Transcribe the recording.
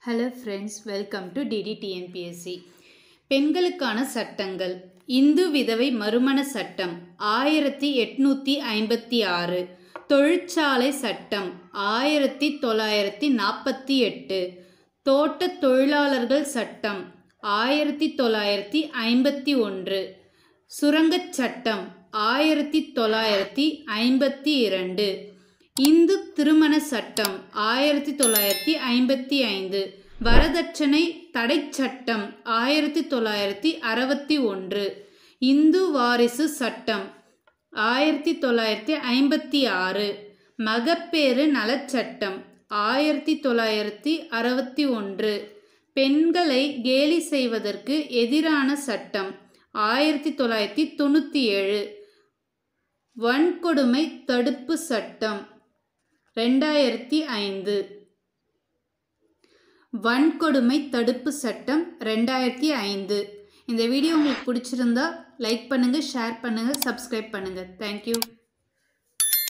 hello friends welcome to TNPSC பெண்களுக்கான சட்டங்கள் இந்து விதவை மறுமண சட்டம் ஆயிரத்தி எட்நூற்றி ஐம்பத்தி ஆறு தொழிற்சாலை சட்டம் ஆயிரத்தி தொள்ளாயிரத்தி நாற்பத்தி எட்டு தோட்டத் தொழிலாளர்கள் சட்டம் ஆயிரத்தி தொள்ளாயிரத்தி ஐம்பத்தி ஒன்று சுரங்கச் சட்டம் ஆயிரத்தி தொள்ளாயிரத்தி ஐம்பத்தி இரண்டு இந்து திருமண சட்டம் ஆயிரத்தி தொள்ளாயிரத்தி ஐம்பத்தி ஐந்து வரதட்சணை தடை சட்டம் ஆயிரத்தி தொள்ளாயிரத்தி அறுபத்தி ஒன்று இந்து வாரிசு சட்டம் ஆயிரத்தி தொள்ளாயிரத்தி ஐம்பத்தி ஆறு மகப்பேறு நலச்சட்டம் ஆயிரத்தி தொள்ளாயிரத்தி அறுபத்தி ஒன்று பெண்களை கேலி செய்வதற்கு எதிரான சட்டம் ஆயிரத்தி தொள்ளாயிரத்தி தொண்ணூற்றி ஏழு வன்கொடுமை தடுப்பு சட்டம் ரெண்டாயிரத்தி ஐந்து வன்கொடுமை தடுப்பு சட்டம் ரெண்டாயிரத்தி ஐந்து இந்த வீடியோ உங்களுக்கு பிடிச்சிருந்தா லைக் பண்ணுங்கள் ஷேர் பண்ணுங்கள் சப்ஸ்கிரைப் பண்ணுங்கள் தேங்க்யூ